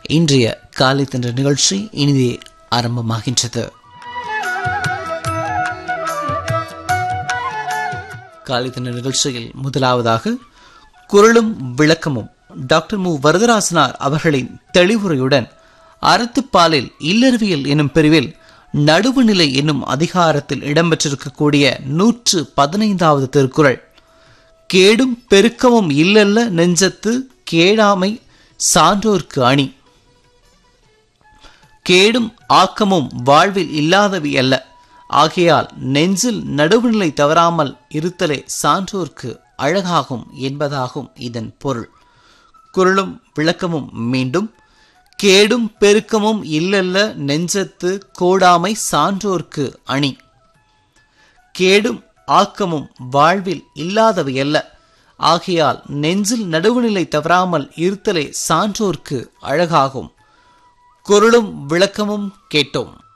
இன்றைய காலை தன்ற நிகழ்ச்சி இனிதே ஆரம்பமாகின்றது காலை தன்ற நிகழ்ச்சியில் முதலாவதாக குரலும் விளக்கமும் டாக்டர் மு வரதராசனார் அவர்களின் தெளிவுரையுடன் அறத்துப்பாலில் இல்லறவியல் என்னும் பிரிவில் நடுவுநிலை என்னும் அதிகாரத்தில் இடம்பெற்றிருக்கக்கூடிய நூற்று பதினைந்தாவது திருக்குறள் கேடும் பெருக்கமும் இல்லல்ல நெஞ்சத்து கேடாமை சான்றோர்க்கு அணி கேடும் ஆக்கமும் வாழ்வில் இல்லாதவை அல்ல ஆகையால் நெஞ்சில் நடுவுநிலை தவறாமல் இருத்தலே சான்றோர்க்கு அழகாகும் என்பதாகும் இதன் பொருள் குரலும் விளக்கமும் மீண்டும் கேடும் பெருக்கமும் இல்லல்ல நெஞ்சத்து கோடாமை சான்றோர்க்கு அணி கேடும் ஆக்கமும் வாழ்வில் இல்லாதவை அல்ல ஆகையால் நெஞ்சில் நடுவுநிலை தவறாமல் இருத்தலே சான்றோர்க்கு அழகாகும் குரலும் விளக்கமும் கேட்டோம்